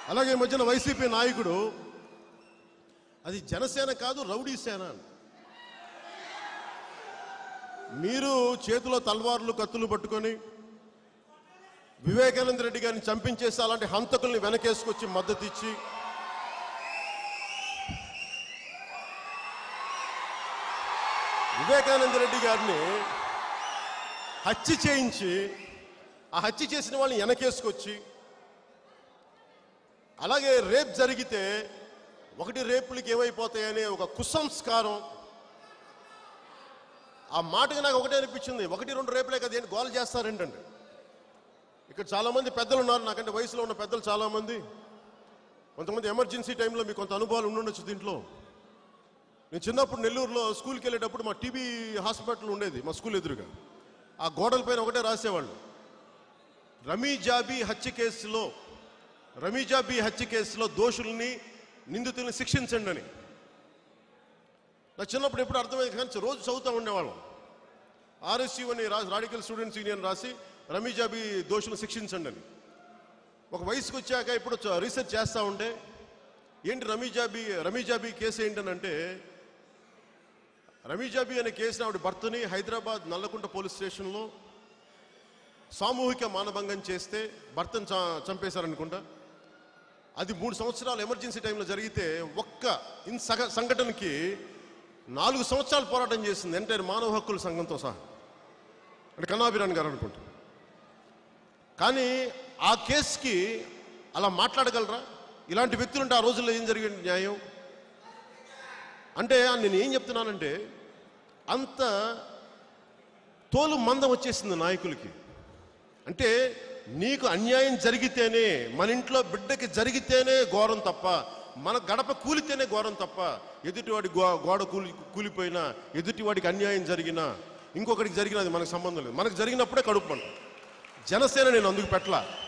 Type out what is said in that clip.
అలాగే ఈ మధ్యన వైసీపీ నాయకుడు అది జనసేన కాదు రౌడీ సేన అని. మీరు చేతిలో తల్వార్లు కత్తులు పట్టుకొని వివేకానంద రెడ్డి గారిని చంపించేసి అలాంటి హంతకుల్ని వెనకేసుకొచ్చి మద్దతు ఇచ్చి వివేకానంద రెడ్డి గారిని హత్య చేయించి ఆ హత్య చేసిన వాళ్ళని వెనకేసుకొచ్చి అలాగే రేప్ జరిగితే ఒకటి రేపులకి ఏమైపోతాయనే ఒక కుసంస్కారం ఆ మాటకి నాకు ఒకటే అనిపించింది ఒకటి రెండు రేపులే కదా ఏంటి గోల్ చేస్తారేంటండి ఇక్కడ చాలా మంది పెద్దలు ఉన్నారు నాకంటే వయసులో ఉన్న పెద్దలు చాలా మంది కొంతమంది ఎమర్జెన్సీ టైంలో మీకు కొంత అనుభవాలు ఉండుండొచ్చు దీంట్లో నేను చిన్నప్పుడు నెల్లూరులో స్కూల్కి వెళ్ళేటప్పుడు మా టీబీ హాస్పిటల్ ఉండేది మా స్కూల్ ఎదురుగా ఆ గోడల పైన ఒకటే రాసేవాళ్ళు రమీ జాబీ హత్య కేసులో రమీ జాబీ హత్య కేసులో దోషుల్ని నిందితుల్ని శిక్షించండి అని నాకు చిన్నప్పుడు ఎప్పుడు అర్థమైంది కానీ రోజు చదువుతూ ఉండేవాళ్ళం ఆర్ఎస్యూ అని రా రాడికల్ స్టూడెంట్స్ యూనియన్ రాసి రమీ జాబీ దోషులను శిక్షించండి అని ఒక వయసుకు వచ్చాక ఇప్పుడు చ- రీసెర్చ్ చేస్తూ ఉంటే ఏంటి రమీజాబీ రమీజాబీ కేసు ఏంటనంటే రమీజాబీ అనే కేసుని ఆవిడ భర్తని హైదరాబాద్ నల్లకుంట పోలీస్ స్టేషన్లో సామూహిక మానభంగం చేస్తే భర్తను చ- చంపేశారనుకుంటా అది మూడు సంవత్సరాలు ఎమర్జెన్సీ టైంలో జరిగితే ఒక్క ఇన్ సగ సంఘటనకి నాలుగు సంవత్సరాలు పోరాటం చేసింది ఎంటైర్ మానవ హక్కుల సంఘంతో సహా అంటే కన్నాభిరాణ్ గారు అనుకుంటా కానీ ఆ కేసుకి అలా మాట్లాడగలరా ఇలాంటి వ్యక్తులుంటే ఆ రోజుల్లో ఏం జరిగింది న్యాయం అంటే నేను ఏం చెప్తున్నానంటే అంత తోలు మందం వచ్చేసింది నాయకులకి అంటే నీకు అన్యాయం జరిగితేనే మన ఇంట్లో బిడ్డకి జరిగితేనే ఘోరం తప్ప మన గడప కూలితేనే ఘోరం తప్ప ఎదుటివాడి గో గోడ కూలి కూలిపోయినా ఎదుటివాడికి అన్యాయం జరిగినా ఇంకొకటికి జరిగినా అది మనకు సంబంధం లేదు మనకు జరిగినప్పుడే కడుపు మంట జనసేన నేను అందుకు పెట్టలా